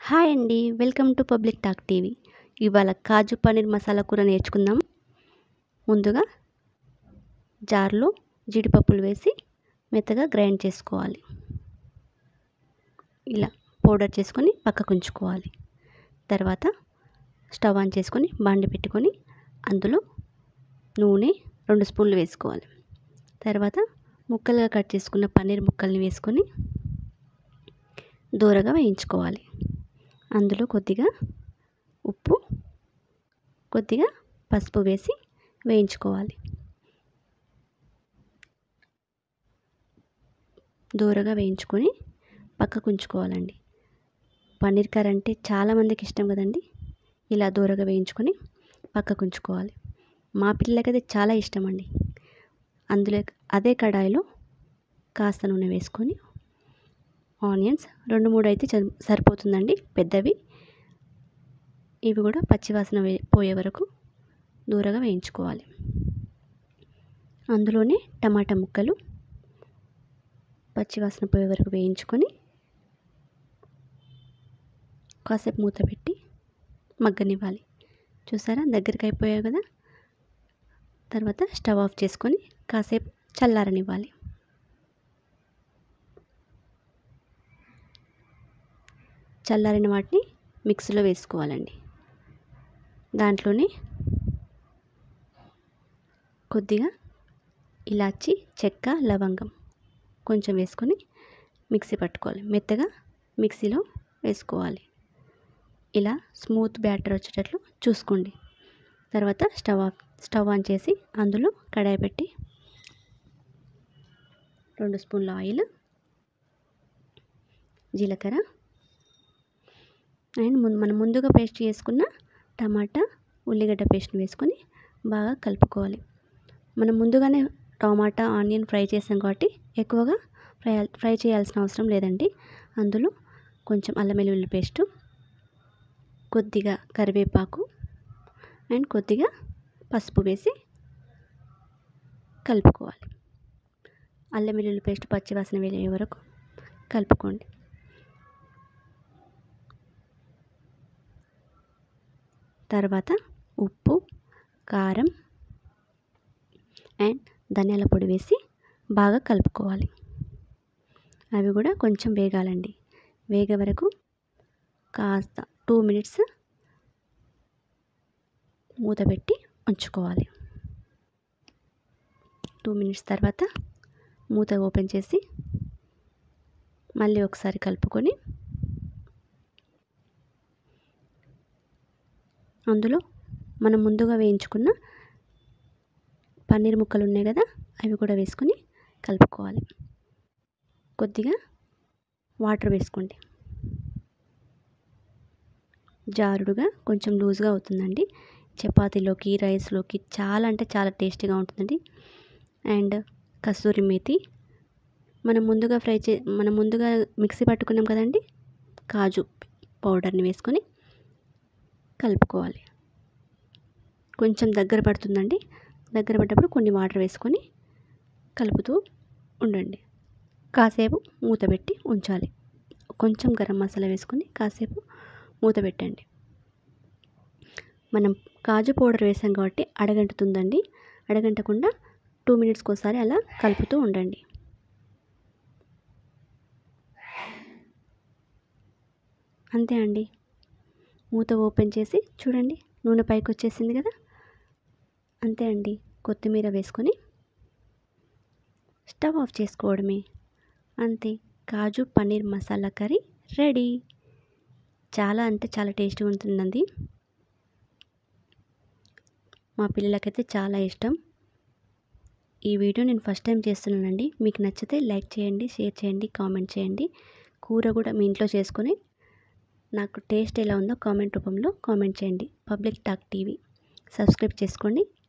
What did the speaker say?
hi అండి welcome to public talk TV ఇవాళ కాజు పన్నీర్ మసాలా కూర నేర్చుకుందాం ముందుగా జార్లో జీడిపప్పులు వేసి మెత్తగా గ్రైండ్ చేసుకోవాలి ఇలా పౌడర్ చేసుకొని పక్కకు ఉంచుకోవాలి తర్వాత స్టవ్ ఆన్ చేసుకొని బాండి పెట్టుకొని అందులో నూనె రెండు స్పూన్లు వేసుకోవాలి తర్వాత ముక్కలుగా కట్ చేసుకున్న పన్నీర్ ముక్కల్ని వేసుకొని దూరగా వేయించుకోవాలి అందులో కొద్దిగా ఉప్పు కొద్దిగా పసుపు వేసి వేయించుకోవాలి దూరగా వేయించుకొని పక్కకు ఉంచుకోవాలండి పన్నీర్ కర్రీ అంటే చాలామందికి ఇష్టం కదండి ఇలా దూరగా వేయించుకొని పక్కకు ఉంచుకోవాలి మా పిల్లలకైతే చాలా ఇష్టం అండి అందులో అదే కడాయిలో కాస్త నూనె వేసుకొని ఆనియన్స్ రెండు మూడు అయితే సరిపోతుందండి పెద్దవి ఇవి కూడా పచ్చివాసన వే పోయే వరకు దూరగా వేయించుకోవాలి అందులోనే టమాటా ముక్కలు పచ్చివాసన పోయే వరకు వేయించుకొని కాసేపు మూత పెట్టి మగ్గనివ్వాలి చూసారా దగ్గరికి అయిపోయాయి కదా తర్వాత స్టవ్ ఆఫ్ చేసుకొని కాసేపు చల్లారనివ్వాలి చల్లారిన వాటిని మిక్సీలో వేసుకోవాలండి దాంట్లోనే కొద్దిగా ఇలాచి చెక్క లవంగం కొంచెం వేసుకొని మిక్సీ పట్టుకోవాలి మెత్తగా మిక్సీలో వేసుకోవాలి ఇలా స్మూత్ బ్యాటర్ వచ్చేటట్లు చూసుకోండి తర్వాత స్టవ్ ఆఫ్ స్టవ్ ఆన్ చేసి అందులో కడాయి పెట్టి రెండు స్పూన్ల ఆయిల్ జీలకర్ర అండ్ మనం ముందుగా పేస్ట్ చేసుకున్న టమాటా ఉల్లిగడ్డ పేస్ట్ని వేసుకొని బాగా కలుపుకోవాలి మనం ముందుగానే టమాటా ఆనియన్ ఫ్రై చేసాం కాబట్టి ఎక్కువగా ఫ్రై ఫ్రై చేయాల్సిన అవసరం లేదండి అందులో కొంచెం అల్లం వెల్లుల్లి పేస్టు కొద్దిగా కరివేపాకు అండ్ కొద్దిగా పసుపు వేసి కలుపుకోవాలి అల్లం వెల్లుల్లి పేస్ట్ పచ్చివాసన వెళ్ళే వరకు కలుపుకోండి తర్వాత ఉప్పు కారం అండ్ ధనియాల పొడి వేసి బాగా కలుపుకోవాలి అవి కూడా కొంచెం వేగాలండి వేగే వరకు కాస్త టూ మినిట్స్ మూత పెట్టి ఉంచుకోవాలి టూ మినిట్స్ తర్వాత మూత ఓపెన్ చేసి మళ్ళీ ఒకసారి కలుపుకొని అందులో మనం ముందుగా వేయించుకున్న పన్నీర్ ముక్కలు ఉన్నాయి కదా అవి కూడా వేసుకొని కలుపుకోవాలి కొద్దిగా వాటర్ వేసుకోండి జారుడుగా కొంచెం లూజ్గా అవుతుందండి చపాతీలోకి రైస్లోకి చాలా అంటే చాలా టేస్టీగా ఉంటుందండి అండ్ కస్తూరి మేతి మనం ముందుగా ఫ్రై చే మనం ముందుగా మిక్సీ పట్టుకున్నాం కదండి కాజు పౌడర్ని వేసుకొని కలుపుకోవాలి కొంచెం దగ్గర పడుతుందండి దగ్గర పడ్డప్పుడు కొన్ని వాటర్ వేసుకొని కలుపుతూ ఉండండి కాసేపు మూత పెట్టి ఉంచాలి కొంచెం గరం మసాలా వేసుకొని కాసేపు మూత పెట్టండి మనం కాజు పౌడర్ వేసాం కాబట్టి అడగంటుతుందండి అడగంటకుండా టూ మినిట్స్కి ఒకసారి అలా కలుపుతూ ఉండండి అంతే అండి మూత ఓపెన్ చేసి చూడండి నూనె పైకి వచ్చేసింది కదా అంతే అండి కొత్తిమీర వేసుకొని స్టవ్ ఆఫ్ చేసుకోవడమే అంతే కాజు పన్నీర్ మసాలా కర్రీ రెడీ చాలా అంటే చాలా టేస్టీగా ఉంటుందండి మా పిల్లలకైతే చాలా ఇష్టం ఈ వీడియో నేను ఫస్ట్ టైం చేస్తున్నానండి మీకు నచ్చితే లైక్ చేయండి షేర్ చేయండి కామెంట్ చేయండి కూర కూడా మీ ఇంట్లో చేసుకొని నాకు టేస్ట్ ఎలా ఉందో కామెంట్ రూపంలో కామెంట్ చేయండి పబ్లిక్ టాక్ టీవీ సబ్స్క్రైబ్ చేసుకోండి